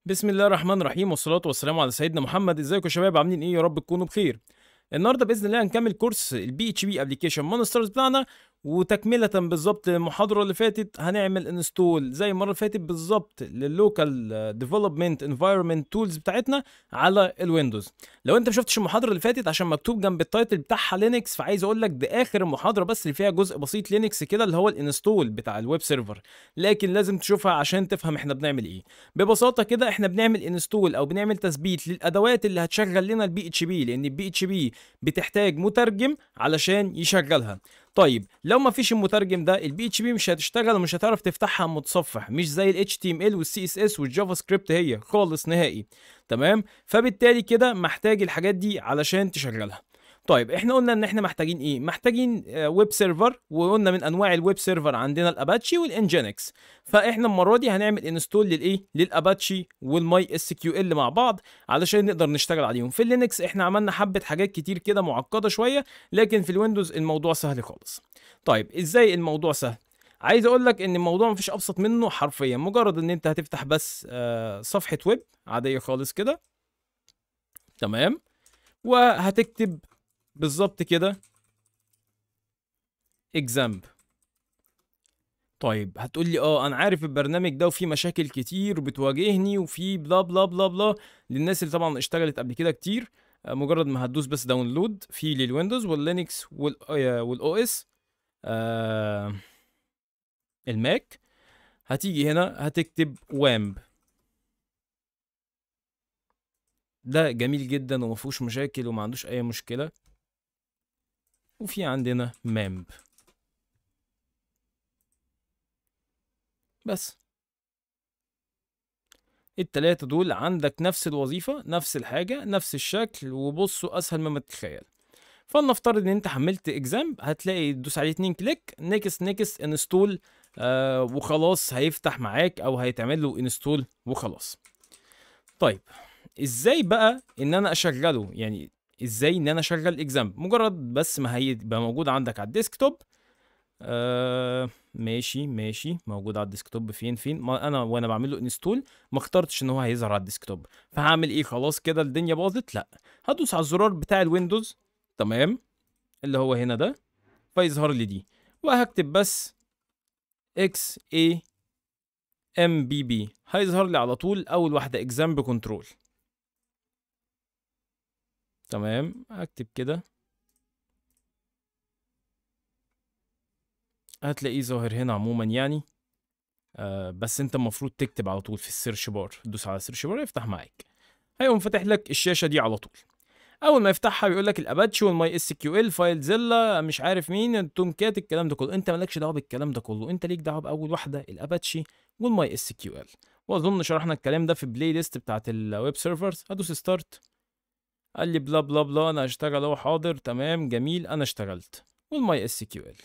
بسم الله الرحمن الرحيم والصلاة والسلام على سيدنا محمد ازيكم يا شباب عاملين ايه يا رب تكونوا بخير النهارده باذن الله هنكمل كورس البي اتش بي ابلكيشن مونسترز بتاعنا وتكمله بالظبط المحاضره اللي فاتت هنعمل انستول زي المره اللي فاتت بالظبط لللوكال ديفلوبمنت انفايرمنت تولز بتاعتنا على الويندوز لو انت ما شفتش المحاضره اللي فاتت عشان مكتوب جنب التايتل بتاعها لينكس فعايز اقول لك ده اخر المحاضره بس اللي فيها جزء بسيط لينكس كده اللي هو الانستول بتاع الويب سيرفر لكن لازم تشوفها عشان تفهم احنا بنعمل ايه ببساطه كده احنا بنعمل انستول او بنعمل تثبيت للادوات اللي هتشغل لنا البي اتش بي لان البي اتش بي بتحتاج مترجم علشان يشغلها طيب لو ما فيش المترجم ده البي اتش بي مش هتشتغل ومش هتعرف تفتحها متصفح مش زي الاتش تي ام ال والسي اس اس والجافا سكريبت هي خالص نهائي تمام فبالتالي كده محتاج الحاجات دي علشان تشغلها طيب احنا قلنا ان احنا محتاجين ايه محتاجين ويب سيرفر وقلنا من انواع الويب سيرفر عندنا الاباتشي والانجينكس فاحنا المره دي هنعمل انستول للايه للاباتشي والماي اس كيو ال مع بعض علشان نقدر نشتغل عليهم في اللينكس احنا عملنا حبه حاجات كتير كده معقده شويه لكن في الويندوز الموضوع سهل خالص طيب ازاي الموضوع سهل عايز اقول لك ان الموضوع مفيش ابسط منه حرفيا مجرد ان انت هتفتح بس آه صفحه ويب عاديه خالص كده تمام وهتكتب بالظبط كده اكزامب طيب هتقول لي اه انا عارف البرنامج ده وفيه مشاكل كتير بتواجهني وفيه بلا بلا بلا بلا للناس اللي طبعا اشتغلت قبل كده كتير آه مجرد ما هتدوس بس داونلود في للويندوز واللينكس والاو اس آه الماك هتيجي هنا هتكتب وامب ده جميل جدا ومفيهوش مشاكل وما عندوش اي مشكله وفي عندنا مامب بس التلاتة دول عندك نفس الوظيفة نفس الحاجة نفس الشكل وبصوا أسهل مما تتخيل فلنفترض ان انت حملت اكزام هتلاقي تدوس عليه اتنين كليك نيكست نيكست انستول آه وخلاص هيفتح معاك او هيتعمل له انستول وخلاص طيب ازاي بقى ان انا اشغله يعني ازاي ان انا اشغل اكزام مجرد بس ما هيبقى موجود عندك على الديسكتوب آه ماشي ماشي موجود على الديسكتوب فين فين ما انا وانا بعمل له انستول ما اخترتش ان هو هيظهر على الديسكتوب فهعمل ايه خلاص كده الدنيا باظت لا هدوس على الزرار بتاع الويندوز تمام اللي هو هنا ده فيظهر لي دي وهكتب بس اكس اي ام بي بي هيظهر لي على طول اول واحده اكزام بكنترول تمام اكتب كده هتلاقيه ظاهر هنا عموما يعني آه بس انت المفروض تكتب على طول في السيرش بار تدوس على السيرش بار يفتح معاك هيقوم فاتح لك الشاشه دي على طول اول ما يفتحها بيقول لك الاباتشي والماي اس كيو ال فايل زيلا مش عارف مين التوم كات الكلام ده كله انت مالكش دعوه بالكلام ده كله انت ليك دعوه باول واحده الاباتشي والماي اس كيو ال واظن شرحنا الكلام ده في البلاي ليست بتاعت الويب سيرفرز هدوس ستارت قال لي بلا بلا بلا انا هشتغل اهو حاضر تمام جميل انا اشتغلت والماي اس كيو ال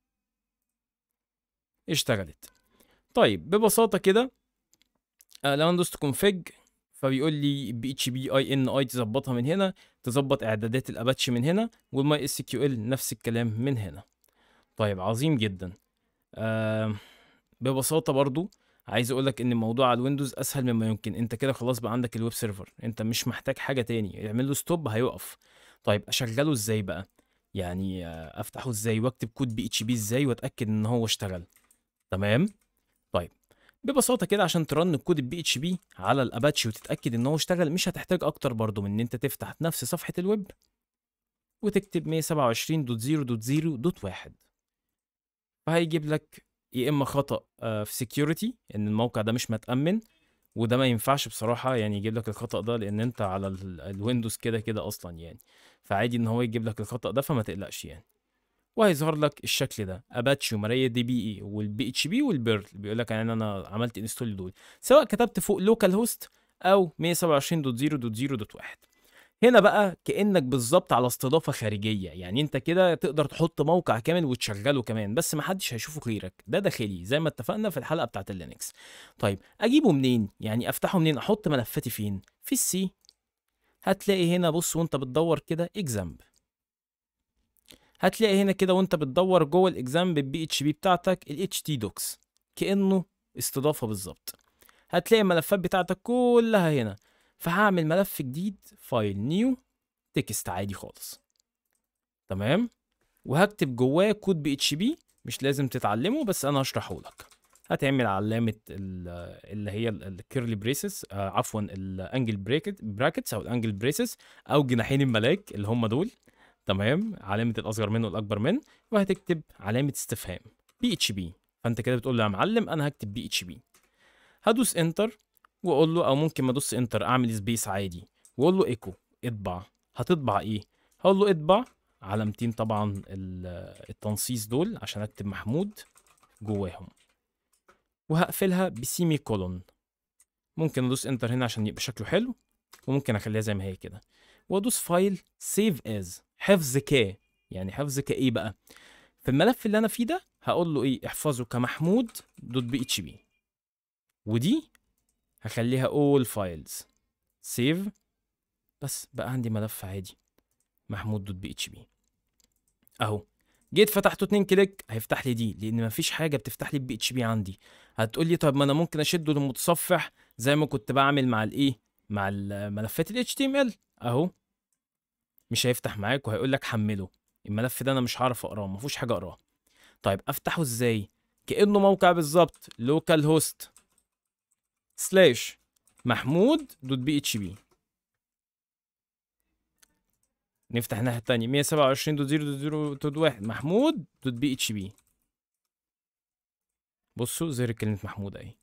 اشتغلت طيب ببساطه كده آه لو انا دوست كونفيج فبيقول لي بي اتش بي اي ان اي تظبطها من هنا تظبط اعدادات الاباتشي من هنا والماي اس كيو ال نفس الكلام من هنا طيب عظيم جدا آه ببساطه برضو عايز اقول لك ان الموضوع على الويندوز اسهل مما يمكن انت كده خلاص بقى عندك الويب سيرفر انت مش محتاج حاجه تاني اعمل له ستوب هيقف طيب اشغله ازاي بقى يعني افتحه ازاي واكتب كود بي اتش بي ازاي واتاكد ان هو اشتغل تمام طيب ببساطه كده عشان ترن الكود البي اتش بي على الاباتشي وتتاكد ان هو اشتغل مش هتحتاج اكتر برضو من ان انت تفتح نفس صفحه الويب وتكتب 127.0.0.1 فهيجيب لك يا اما خطا في سكيورتي ان الموقع ده مش متامن وده ما ينفعش بصراحه يعني يجيب لك الخطا ده لان انت على الويندوز كده كده اصلا يعني فعادي ان هو يجيب لك الخطا ده فما تقلقش يعني وهيظهر لك الشكل ده اباتشي وماريا دي بي اي والبي اتش بي والبيرل بيقول لك يعني انا عملت انستول دول سواء كتبت فوق لوكال هوست او 127.0.0.1 هنا بقى كانك بالظبط على استضافه خارجيه يعني انت كده تقدر تحط موقع كامل وتشغله كمان بس ما حدش هيشوفه غيرك ده داخلي زي ما اتفقنا في الحلقه بتاعت اللينكس طيب اجيبه منين يعني افتحه منين احط ملفاتي فين في السي هتلاقي هنا بص وانت بتدور كده اكزامب هتلاقي هنا كده وانت بتدور جوه الاكزام بالبي اتش بي بتاعتك الاتش تي دوكس كانه استضافه بالظبط هتلاقي الملفات بتاعتك كلها هنا فهعمل ملف جديد فايل نيو تكست عادي خالص تمام وهكتب جواه كود بي اتش بي مش لازم تتعلمه بس انا هشرحه لك هتعمل علامة اللي هي الكيرلي بريسز آه عفوا الانجل بريكت براكتس او الانجل بريسز او جناحين الملاك اللي هم دول تمام علامة الاصغر منه والاكبر منه وهتكتب علامة استفهام بي اتش بي فانت كده بتقول له يا معلم انا هكتب بي اتش بي هدوس انتر واقول له او ممكن ما ادوس انتر اعمل سبيس عادي واقول له ايكو اطبع هتطبع ايه هقول له اطبع علامتين طبعا التنصيص دول عشان اكتب محمود جواهم وهقفلها بسيمي كولون ممكن ادوس انتر هنا عشان يبقى شكله حلو وممكن اخليها زي ما هي كده وادوس فايل سيف از حفظ ك يعني حفظ كايه بقى في الملف اللي انا فيه ده هقول له ايه احفظه كمحمود دوت بي اتش بي ودي هخليها all files save بس بقى عندي ملف عادي محمود دوت بي اتش بي اهو جيت فتحته اتنين كليك هيفتح لي دي لان مفيش حاجه بتفتح لي بي اتش بي عندي هتقول لي طب ما انا ممكن اشده للمتصفح زي ما كنت بعمل مع الايه مع الملفات ال HTML اهو مش هيفتح معاك وهيقول لك حمله الملف ده انا مش هعرف اقراه ما فيهوش حاجه اقراها طيب افتحه ازاي كانه موقع بالظبط لوكال هوست سلاش محمود دوت بي اتش بي نفتح الناحيه التانية 127 دوت 0 دوت 0 دوت 1 محمود دوت بي اتش بي بصوا زر كلمه محمود اهي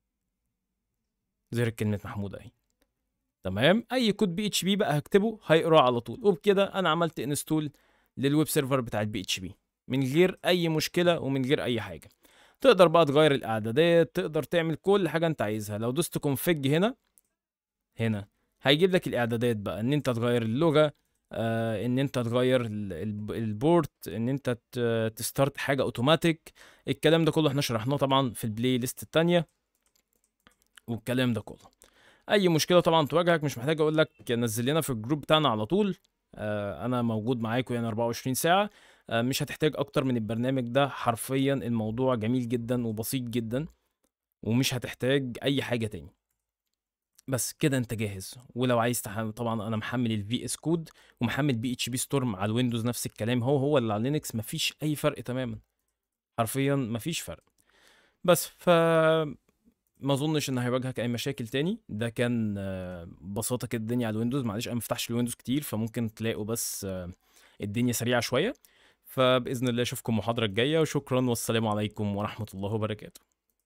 زر كلمه محمود اهي تمام اي كود بي اتش بي بقى هكتبه هيقراه على طول وبكده انا عملت انستول للويب سيرفر بتاع البي اتش بي من غير اي مشكله ومن غير اي حاجه تقدر بقى تغير الاعدادات تقدر تعمل كل حاجه انت عايزها لو دوست كونفج هنا هنا هيجيب لك الاعدادات بقى ان انت تغير اللغه آه ان انت تغير البورت ان انت تستارت حاجه اوتوماتيك الكلام ده كله احنا شرحناه طبعا في البلاي ليست التانية والكلام ده كله اي مشكله طبعا تواجهك مش محتاج اقول لك نزل لنا في الجروب بتاعنا على طول آه انا موجود معاكم يعني 24 ساعه آه مش هتحتاج اكتر من البرنامج ده حرفيا الموضوع جميل جدا وبسيط جدا ومش هتحتاج اي حاجه تاني بس كده انت جاهز ولو عايز تحمل طبعا انا محمل الفي اس كود ومحمل بي اتش بي ستورم على الويندوز نفس الكلام هو هو اللي على لينكس مفيش اي فرق تماما حرفيا مفيش فرق بس ف ما اظنش ان هيواجهك اي مشاكل تاني ده كان ببساطه كده الدنيا على الويندوز معلش انا ما فتحش الويندوز كتير فممكن تلاقوا بس الدنيا سريعه شويه فباذن الله اشوفكم المحاضره الجايه وشكرا والسلام عليكم ورحمه الله وبركاته